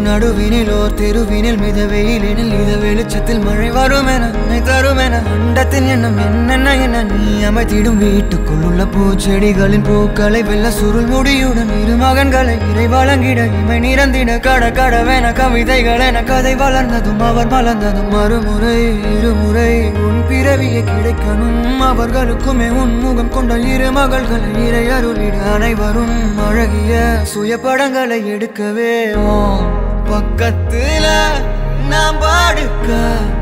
நடுவினில் ஓர் தெருவினில் மித வெயிலினில் இத வெளிச்சத்தில் மழை வரும் என உன்னை தரும் என அண்டத்தின் எண்ணம் என்னென்ன என்ன நீ அமைத்திடும் வீட்டுக்குள் உள்ள பூச்செடிகளின் பூக்களை வெள்ள சுருள் முடியுடன் இரு மகன்களை இறை வழங்கிட இமை நிறந்திட கட கடவென கவிதைகள் என கதை வளர்ந்ததும் அவர் மலர்ந்ததும் மறுமுறை இருமுறை உன் பிறவியை கிடைக்கணும் அவர்களுக்குமே உன் முகம் கொண்ட இரு மகள்களை இறை அருளிட அனைவரும் அழகிய சுய படங்களை எடுக்கவே உன் பக்கத்துல நாம் பாடுக்க